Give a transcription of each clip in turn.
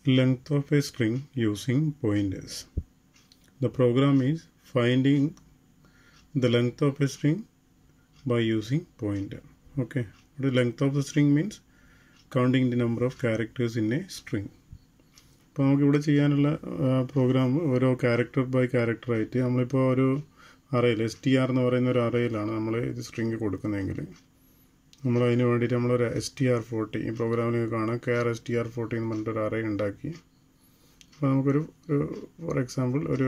length of a string using pointers. The program is finding the length of a string by using pointer. Okay, the length of the string means counting the number of characters in a string. അപ്പോൾ നമുക്കിവിടെ ചെയ്യാനുള്ള programme ഓരോ character by character ആയിട്ട് നമ്മളിപ്പോൾ ഒരു അറയിൽ S T R എന്ന് പറയുന്ന ഒരു അറയിലാണ് നമ്മൾ ഇത് സ്ട്രിങ് കൊടുക്കുന്നതെങ്കിൽ നമ്മൾ അതിന് വേണ്ടിയിട്ട് നമ്മളൊരു എസ് ടി ആർ ഫോർട്ടി ഈ പ്രോഗ്രാമിൽ കാണാം char S T R forty എന്ന് പറഞ്ഞിട്ടൊരു അറേ ഉണ്ടാക്കി അപ്പോൾ നമുക്കൊരു ഒരു ഫോർ എക്സാമ്പിൾ ഒരു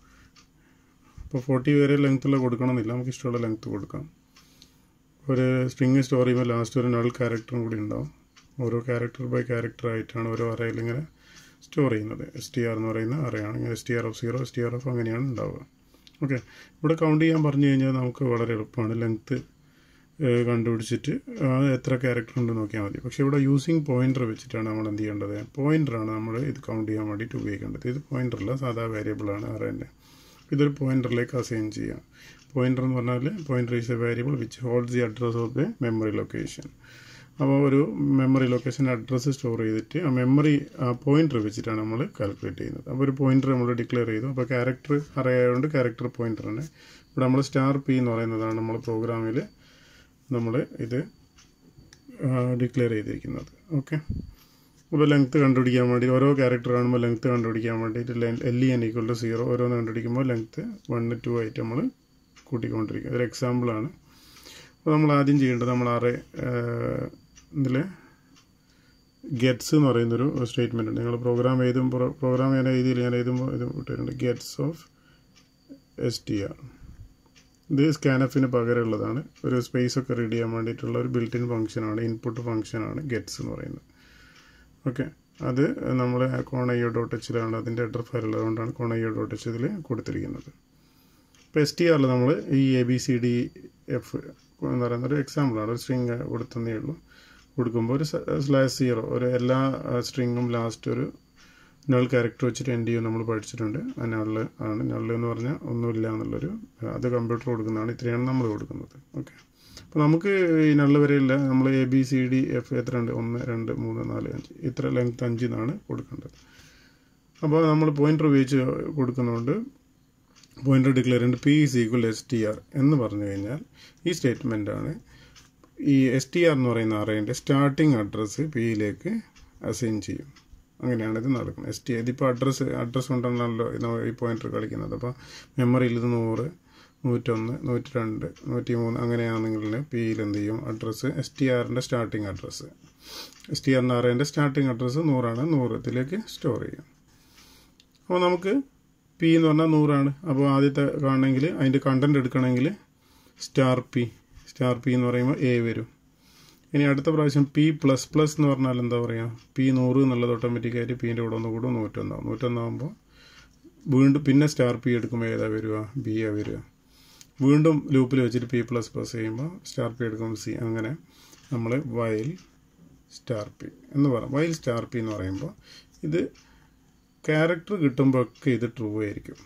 ഇപ്പോൾ ഫോർട്ടി വരെ ലെങ്ത്തുള്ള കൊടുക്കണമെന്നില്ല നമുക്ക് ഇഷ്ടമുള്ള ലെങ്ത്ത് കൊടുക്കാം ഒരു സ്ട്രിങ് സ്റ്റോർ ചെയ്യുമ്പോൾ ലാസ്റ്റ് ഒരു നൾ ക്യാരക്ടറും കൂടി ഉണ്ടാവും ഓരോ ക്യാരക്ടർ ബൈ ക്യാരക്ടർ ആയിട്ടാണ് ഓരോ അറയിൽ ഇങ്ങനെ സ്റ്റോർ ചെയ്യുന്നത് എസ് ടി ആർ എന്ന് പറയുന്ന അറയാണ് ഇങ്ങനെ S T R of zero S T R of അങ്ങനെയാണ് ഉണ്ടാവുക ഓക്കെ ഇവിടെ കൗണ്ട് ചെയ്യാൻ പറഞ്ഞു കഴിഞ്ഞാൽ നമുക്ക് വളരെ എളുപ്പമാണ് ലെങ്ത്ത് കണ്ടുപിടിച്ചിട്ട് എത്ര ക്യാരക്ടർ ഉണ്ട് നോക്കിയാൽ മതി പക്ഷേ ഇവിടെ യൂസിങ് പോയിന്റർ വെച്ചിട്ടാണ് നമ്മൾ എന്ത് ചെയ്യേണ്ടത് പോയിന്ററാണ് നമ്മൾ ഇത് കൗണ്ട് ചെയ്യാൻ വേണ്ടിയിട്ട് ഉപയോഗിക്കേണ്ടത് ഇത് പോയിന്ററല്ല സാധാ വേരിയബിളാണ് അറേൻ്റെ ഇതൊരു പോയിന്ററിലേക്ക് അസൈൻ ചെയ്യാം പോയിന്റർ എന്ന് പറഞ്ഞാൽ pointer is a variable which holds the address of the memory location അപ്പോൾ ഒരു മെമ്മറി ലൊക്കേഷൻ അഡ്രസ്സ് സ്റ്റോർ ചെയ്തിട്ട് ആ മെമ്മറി പോയിന്റർ വെച്ചിട്ടാണ് നമ്മൾ കാൽക്കുലേറ്റ് ചെയ്യുന്നത് അപ്പോൾ ഒരു പോയിന്റർ നമ്മൾ ഡിക്ലെയർ ചെയ്തു അപ്പോൾ ക്യാരക്ടർ അറിയായതുകൊണ്ട് ക്യാരക്ടർ പോയിന്ററാണ് ഇവിടെ നമ്മൾ സ്റ്റാർ പി എന്ന് പറയുന്നതാണ് നമ്മൾ പ്രോഗ്രാമിൽ നമ്മൾ ഇത് ഡിക്ലെയർ ചെയ്തിരിക്കുന്നത് ഓക്കെ അപ്പോൾ ലെങ്ത്ത് കണ്ടുപിടിക്കാൻ വേണ്ടി ഓരോ ക്യാരക്ടർ കാണുമ്പോൾ ലെങ്ത്ത് കണ്ടുപിടിക്കാൻ വേണ്ടിയിട്ട് L E N equal to zero ഓരോന്ന് കണ്ടുപിടിക്കുമ്പോൾ ലെങ്ത്ത് വൺ ടു ആയിട്ട് നമ്മൾ കൂട്ടിക്കൊണ്ടിരിക്കും അതൊരു എക്സാമ്പിളാണ് അപ്പോൾ നമ്മൾ ആദ്യം ചെയ്യേണ്ടത് നമ്മൾ ആറ് ഇതിൽ ഗെറ്റ്സ് എന്ന് പറയുന്നൊരു സ്റ്റേറ്റ്മെൻ്റ് ഉണ്ട് നിങ്ങൾ പ്രോഗ്രാം എഴുതുമ്പോൾ പ്രോഗ്രാം ഞാൻ എഴുതിയില്ല ഞാൻ എഴുതുമ്പോൾ ഇത് വിട്ടിട്ടുണ്ട് gets of S T R ഇത് സ്കാനഫിന് പകരമുള്ളതാണ് ഒരു സ്പേസ് ഒക്കെ റീഡ് ചെയ്യാൻ വേണ്ടിയിട്ടുള്ള ഒരു ബിൽറ്റ് ഇൻ ഫംഗ്ഷനാണ് ഇൻപുട്ട് ഫംഗ്ഷനാണ് ഗെറ്റ്സ് എന്ന് പറയുന്നത് ഓക്കെ അത് നമ്മൾ കോണയ്യോ ഡോട്ട് എച്ചിലാണ് അതിൻ്റെ ഹെഡർ ഫയൽ ഉള്ളതുകൊണ്ടാണ് കോണയ്യോ ഡോട്ട് എച്ച് ഇതിൽ കൊടുത്തിരിക്കുന്നത് ഇപ്പോൾ എസ് ടി ആറിൽ നമ്മൾ ഈ A B C D F എന്ന് പറയുന്ന ഒരു എക്സാമ്പിളാണ് ഒരു സ്ട്രിങ് കൊടുത്തതേ ഉള്ളൂ കൊടുക്കുമ്പോൾ ഒരു സ്ലാഷ് സീറോ ഒരു എല്ലാ സ്ട്രിങ്ങും ലാസ്റ്റ് ഒരു നൾ ക്യാരക്ടർ വെച്ചിട്ട് എൻഡ് ചെയ്യും നമ്മൾ പഠിച്ചിട്ടുണ്ട് ആ നള്ള് ആണ് നള്ള് എന്ന് പറഞ്ഞാൽ ഒന്നുമില്ല എന്നുള്ളൊരു അത് കമ്പ്യൂട്ടർ കൊടുക്കുന്നതാണ് ഇത്രയാണ് നമ്മൾ കൊടുക്കുന്നത് ഓക്കെ അപ്പോൾ നമുക്ക് ഈ നള്ള് വരെയില്ല നമ്മൾ A B C D F എത്ര ഉണ്ട് ഒന്ന് രണ്ട് മൂന്ന് നാല് അഞ്ച് ഇത്ര ലെങ്ത് അഞ്ച് എന്നാണ് കൊടുക്കേണ്ടത് അപ്പോൾ നമ്മൾ പോയിന്റർ ഉപയോഗിച്ച് കൊടുക്കുന്നതുകൊണ്ട് പോയിന്റർ ഡിക്ലെയർ ചെയ്യുന്നത് P is equal S T R എന്ന് പറഞ്ഞു കഴിഞ്ഞാൽ ഈ സ്റ്റേറ്റ്മെൻറ്റാണ് ഈ എസ് ടി ആർ എന്ന് പറയുന്ന അറേൻ്റെ സ്റ്റാർട്ടിങ് അഡ്രസ്സ് പിയിലേക്ക് അസൈൻ ചെയ്യും അങ്ങനെയാണ് ഇത് നടക്കുന്നത് എസ് ടി ഇതിപ്പോൾ അഡ്രസ്സ് അഡ്രസ്സ് കൊണ്ടാണല്ലോ ഈ പോയിന്റർ കളിക്കുന്നത് അപ്പോൾ മെമ്മറിയിൽ ഇത് നൂറ് നൂറ്റൊന്ന് നൂറ്റി രണ്ട് നൂറ്റി മൂന്ന് അങ്ങനെയാണെങ്കിൽ പിയിൽ എന്ത് ചെയ്യും അഡ്രസ്സ് എസ് ടി ആറിൻ്റെ സ്റ്റാർട്ടിങ് അഡ്രസ്സ് എസ് ടി ആറിൻ്റെ അറേൻ്റെ സ്റ്റാർട്ടിങ് അഡ്രസ്സ് നൂറാണ് നൂറ് ഇതിലേക്ക് സ്റ്റോർ ചെയ്യും അപ്പോൾ നമുക്ക് പി എന്ന് പറഞ്ഞാൽ നൂറാണ് അപ്പോൾ ആദ്യത്തെ കാണണമെങ്കിൽ അതിൻ്റെ കണ്ടൻറ് എടുക്കണമെങ്കിൽ സ്റ്റാർ പി സ്റ്റാർ പി എന്ന് പറയുമ്പോൾ എ വരും ഇനി അടുത്ത പ്രാവശ്യം പി പ്ലസ് പ്ലസ് എന്ന് പറഞ്ഞാൽ എന്താ പറയുക പി നൂറ് എന്നുള്ളത് ഓട്ടോമാറ്റിക്കായിട്ട് പിൻ്റെ കൂടെ ഒന്ന് കൂടും നൂറ്റൊന്നാവും നൂറ്റൊന്നാകുമ്പോൾ വീണ്ടും പിന്നെ സ്റ്റാർ പി എടുക്കുമ്പോൾ ഏതാ വരിക ബി ആ വരിക വീണ്ടും ലൂപ്പിൽ വെച്ചിട്ട് പി പ്ലസ് പ്ലസ് ചെയ്യുമ്പോൾ സ്റ്റാർ പി എടുക്കുമ്പോൾ സി അങ്ങനെ നമ്മൾ വയൽ സ്റ്റാർ പി എന്ന് പറയാം വയൽ സ്റ്റാർ പി എന്ന് പറയുമ്പോൾ ഇത് ക്യാരക്ടർ കിട്ടുമ്പോഴൊക്കെ ഇത് ട്രൂ ആയിരിക്കും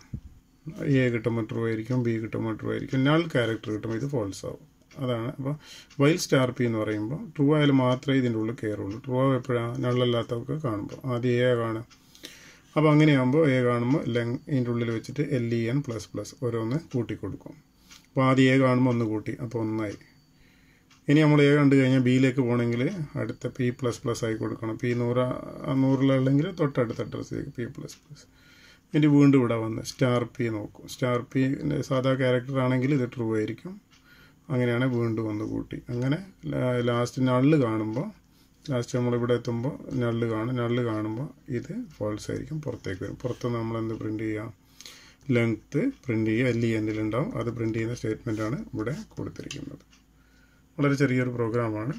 എ കിട്ടുമ്പോൾ ട്രൂ ആയിരിക്കും ബി കിട്ടുമ്പോൾ ട്രൂ ആയിരിക്കും നൾ ക്യാരക്ടർ കിട്ടുമ്പോൾ ഇത് ഫോൾസ് ആവും അതാണ് അപ്പോൾ വൈൽ സ്റ്റാർ പി എന്ന് പറയുമ്പോൾ ട്രൂ ആയാലും മാത്രമേ ഇതിൻ്റെ ഉള്ളിൽ കയറുള്ളൂ ട്രൂ ആവും എപ്പോഴാണ് നള്ളല്ലാത്തവർക്ക് കാണുമ്പോൾ ആദ്യം എ കാണും അപ്പോൾ അങ്ങനെയാകുമ്പോൾ എ കാണുമ്പോൾ ലെങ് ഇതിൻ്റെ ഉള്ളിൽ വെച്ചിട്ട് L E N plus plus ഓരോന്ന് കൂട്ടി കൊടുക്കും അപ്പോൾ ആദ്യം എ കാണുമ്പോൾ ഒന്ന് കൂട്ടി അപ്പോൾ ഒന്നായി ഇനി നമ്മൾ എ കണ്ടു കഴിഞ്ഞാൽ ബിയിലേക്ക് പോകണമെങ്കിൽ അടുത്ത പി പ്ലസ് പ്ലസ് ആയി കൊടുക്കണം പി നൂറ് നൂറിലല്ലെങ്കിൽ തൊട്ടടുത്ത അഡ്രസ്സിലേക്ക് പി പ്ലസ് പ്ലസ് ഇനി വീണ്ടും ഇവിടെ വന്ന് സ്റ്റാർ പി നോക്കും സ്റ്റാർ പി സാധാ ക്യാരക്ടർ ആണെങ്കിൽ ഇത് ട്രൂ ആയിരിക്കും അങ്ങനെയാണ് വീണ്ടും ഒന്ന് കൂട്ടി അങ്ങനെ ലാസ്റ്റ് നള്ള് കാണുമ്പോൾ ലാസ്റ്റ് നമ്മളിവിടെ എത്തുമ്പോൾ നള്ള് കാണും നള്ള് കാണുമ്പോൾ ഇത് ഫോൾസ് ആയിരിക്കും പുറത്തേക്ക് വരും പുറത്ത് നമ്മൾ എന്ത് പ്രിൻറ്റ് ചെയ്യാം ലെങ്ത്ത് പ്രിൻറ്റ് ചെയ്യുക എൽ ഇ എൻഡിലുണ്ടാവും അത് പ്രിൻറ്റ് ചെയ്യുന്ന സ്റ്റേറ്റ്മെൻറ്റാണ് ഇവിടെ കൊടുത്തിരിക്കുന്നത് വളരെ ചെറിയൊരു പ്രോഗ്രാമാണ്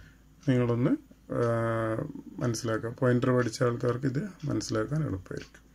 നിങ്ങളൊന്ന് മനസ്സിലാക്കുക പോയിൻ്റർ പഠിച്ച ആൾക്കാർക്ക് ഇത് മനസ്സിലാക്കാൻ എളുപ്പമായിരിക്കും